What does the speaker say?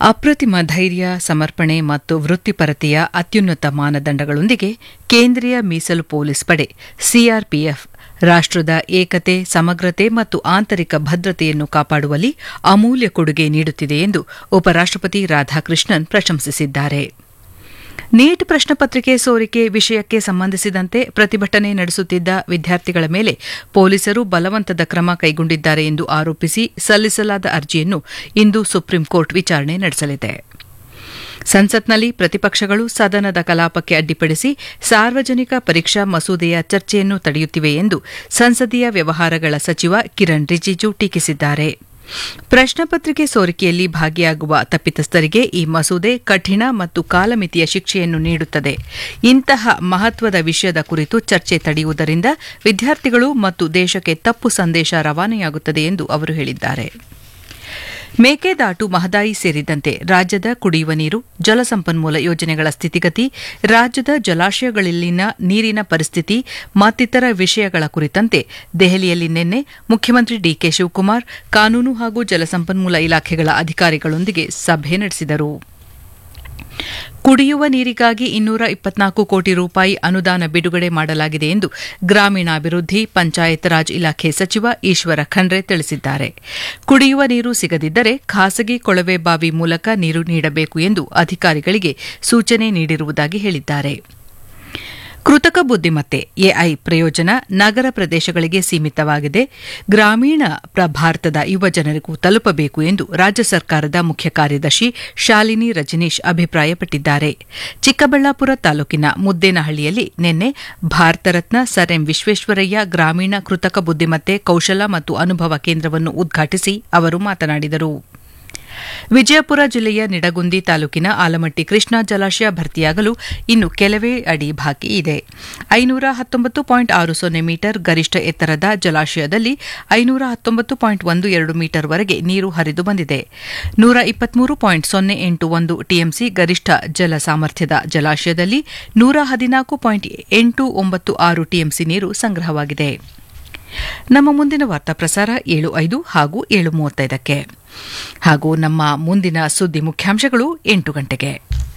ಅಪ್ರತಿಮ ಧೈರ್ಯ ಸಮರ್ಪಣೆ ಮತ್ತು ವೃತ್ತಿಪರತೆಯ ಅತ್ಯುನ್ನತ ಮಾನದಂಡಗಳೊಂದಿಗೆ ಕೇಂದ್ರೀಯ ಮೀಸಲು ಪೊಲೀಸ್ ಪಡೆ ಸಿಆರ್ಪಿಎಫ್ ರಾಷ್ಟದ ಏಕತೆ ಸಮಗ್ರತೆ ಮತ್ತು ಆಂತರಿಕ ಭದ್ರತೆಯನ್ನು ಕಾಪಾಡುವಲ್ಲಿ ಅಮೂಲ್ಯ ಕೊಡುಗೆ ನೀಡುತ್ತಿದೆ ಎಂದು ಉಪರಾಷ್ಟಪತಿ ರಾಧಾಕೃಷ್ಣನ್ ಪ್ರಶಂಸಿಸಿದ್ದಾರೆ ನೀಟ್ ಪ್ರಶ್ನೆ ಪತ್ರಿಕೆ ಸೋರಿಕೆ ವಿಷಯಕ್ಕೆ ಸಂಬಂಧಿಸಿದಂತೆ ಪ್ರತಿಭಟನೆ ನಡೆಸುತ್ತಿದ್ದ ವಿದ್ಯಾರ್ಥಿಗಳ ಮೇಲೆ ಪೊಲೀಸರು ಬಲವಂತದ ಕ್ರಮ ಕೈಗೊಂಡಿದ್ದಾರೆ ಎಂದು ಆರೋಪಿಸಿ ಸಲ್ಲಿಸಲಾದ ಅರ್ಜಿಯನ್ನು ಇಂದು ಸುಪ್ರೀಂಕೋರ್ಟ್ ವಿಚಾರಣೆ ನಡೆಸಲಿದೆ ಸಂಸತ್ನಲ್ಲಿ ಪ್ರತಿಪಕ್ಷಗಳು ಸದನದ ಕಲಾಪಕ್ಕೆ ಅಡ್ಡಿಪಡಿಸಿ ಸಾರ್ವಜನಿಕ ಪರೀಕ್ಷಾ ಮಸೂದೆಯ ಚರ್ಚೆಯನ್ನು ತಡೆಯುತ್ತಿವೆ ಎಂದು ಸಂಸದೀಯ ವ್ಯವಹಾರಗಳ ಸಚಿವ ಕಿರಣ್ ರಿಜಿಜು ಟೀಕಿಸಿದ್ದಾರೆ ಪ್ರಶ್ನೆ ಪತ್ರಿಕೆ ಸೋರಿಕೆಯಲ್ಲಿ ಭಾಗಿಯಾಗುವ ತಪ್ಪಿತಸ್ಥರಿಗೆ ಈ ಮಸೂದೆ ಕಠಿಣ ಮತ್ತು ಕಾಲಮಿತಿಯ ಶಿಕ್ಷೆಯನ್ನು ನೀಡುತ್ತದೆ ಇಂತಹ ಮಹತ್ವದ ವಿಷಯದ ಕುರಿತು ಚರ್ಚೆ ತಡೆಯುವುದರಿಂದ ವಿದ್ಯಾರ್ಥಿಗಳು ಮತ್ತು ದೇಶಕ್ಕೆ ತಪ್ಪು ಸಂದೇಶ ರವಾನೆಯಾಗುತ್ತದೆ ಎಂದು ಅವರು ಹೇಳಿದ್ದಾರೆ ಮೇಕೆದಾಟು ಮಹದಾಯಿ ಸೇರಿದಂತೆ ರಾಜ್ಯದ ಕುಡಿಯುವ ನೀರು ಜಲಸಂಪನ್ಮೂಲ ಯೋಜನೆಗಳ ಸ್ಥಿತಿಗತಿ ರಾಜ್ಯದ ಜಲಾಶಯಗಳಲ್ಲಿನ ನೀರಿನ ಪರಿಸ್ಥಿತಿ ಮತ್ತಿತರ ವಿಷಯಗಳ ಕುರಿತಂತೆ ದೆಹಲಿಯಲ್ಲಿ ನಿನ್ನೆ ಮುಖ್ಯಮಂತ್ರಿ ಡಿಕೆ ಶಿವಕುಮಾರ್ ಕಾನೂನು ಹಾಗೂ ಜಲಸಂಪನ್ಮೂಲ ಇಲಾಖೆಗಳ ಅಧಿಕಾರಿಗಳೊಂದಿಗೆ ಸಭೆ ನಡೆಸಿದರು ಕುಡಿಯುವ ನೀರಿಗಾಗಿ ಇನ್ನೂರ ಇಪ್ಪತ್ನಾಲ್ಕು ಕೋಟಿ ರೂಪಾಯಿ ಅನುದಾನ ಬಿಡುಗಡೆ ಮಾಡಲಾಗಿದೆ ಎಂದು ಗ್ರಾಮೀಣಾಭಿವೃದ್ಧಿ ಪಂಚಾಯತ್ ರಾಜ್ ಇಲಾಖೆ ಸಚಿವ ಈಶ್ವರ ಖಂಡ್ರೆ ತಿಳಿಸಿದ್ದಾರೆ ಕುಡಿಯುವ ನೀರು ಸಿಗದಿದ್ದರೆ ಖಾಸಗಿ ಕೊಳವೆ ಬಾವಿ ಮೂಲಕ ನೀರು ನೀಡಬೇಕು ಎಂದು ಅಧಿಕಾರಿಗಳಿಗೆ ಸೂಚನೆ ನೀಡಿರುವುದಾಗಿ ಹೇಳಿದ್ದಾರೆ ಕೃತಕ ಬುದ್ದಿಮತ್ತೆ ಎಐ ಪ್ರಯೋಜನ ನಗರ ಪ್ರದೇಶಗಳಿಗೆ ಸೀಮಿತವಾಗಿದೆ ಗ್ರಾಮೀಣ ಭಾರತದ ಯುವಜನರಿಗೂ ತಲುಪಬೇಕು ಎಂದು ರಾಜ್ಯ ಸರ್ಕಾರದ ಮುಖ್ಯ ಕಾರ್ಯದರ್ಶಿ ಶಾಲಿನಿ ರಜನೀಶ್ ಅಭಿಪ್ರಾಯಪಟ್ಟಿದ್ದಾರೆ ಚಿಕ್ಕಬಳ್ಳಾಪುರ ತಾಲೂಕಿನ ಮುದ್ದೇನಹಳ್ಳಿಯಲ್ಲಿ ನಿನ್ನೆ ಭಾರತ ರತ್ನ ಸರ್ ಎಂ ವಿಶ್ವೇಶ್ವರಯ್ಯ ಗ್ರಾಮೀಣ ಕೃತಕ ಬುದ್ದಿಮತ್ತೆ ಕೌಶಲ ಮತ್ತು ಅನುಭವ ಕೇಂದ್ರವನ್ನು ಉದ್ಘಾಟಿಸಿ ಅವರು ಮಾತನಾಡಿದರು ವಿಜಯಪುರ ಜಿಲ್ಲೆಯ ನಿಡಗುಂದಿ ತಾಲೂಕಿನ ಆಲಮಟ್ಟಿ ಕೃಷ್ಣಾ ಜಲಾಶಯ ಭರ್ತಿಯಾಗಲು ಇನ್ನು ಕೆಲವೇ ಅಡಿ ಬಾಕಿ ಇದೆ ಐನೂರ ಹತ್ತೊಂಬತ್ತು ಪಾಯಿಂಟ್ ಆರು ಸೊನ್ನೆ ಮೀಟರ್ ಗರಿಷ್ಠ ಎತ್ತರದ ಜಲಾಶಯದಲ್ಲಿ ಐನೂರ ಹತ್ತೊಂಬತ್ತು ಪಾಯಿಂಟ್ ಒಂದು ಎರಡು ಮೀಟರ್ವರೆಗೆ ನೀರು ಹರಿದು ಬಂದಿದೆ ನೂರ ಇಪ್ಪತ್ಮೂರು ಪಾಯಿಂಟ್ ಸೊನ್ನೆ ಎಂಟು ಒಂದು ಟಿಎಂಸಿ ಗರಿಷ್ಠ ಜಲ ಸಾಮರ್ಥ್ಯದ ಜಲಾಶಯದಲ್ಲಿ ನೂರ ಹದಿನಾಲ್ಕು ಪಾಯಿಂಟ್ ಎಂಟು ಒಂಬತ್ತು ಆರು ಟಿಎಂಸಿ ನೀರು ಸಂಗ್ರಹವಾಗಿದೆ ನಮ್ಮ ಮುಂದಿನ ವಾರ್ತಾ ಪ್ರಸಾರ ಏಳು ಐದು ಹಾಗೂ ಏಳು ಮೂವತ್ತೈದಕ್ಕೆ ಹಾಗೂ ನಮ್ಮ ಮುಂದಿನ ಸುದ್ದಿ ಮುಖ್ಯಾಂಶಗಳು ಎಂಟು ಗಂಟೆಗೆ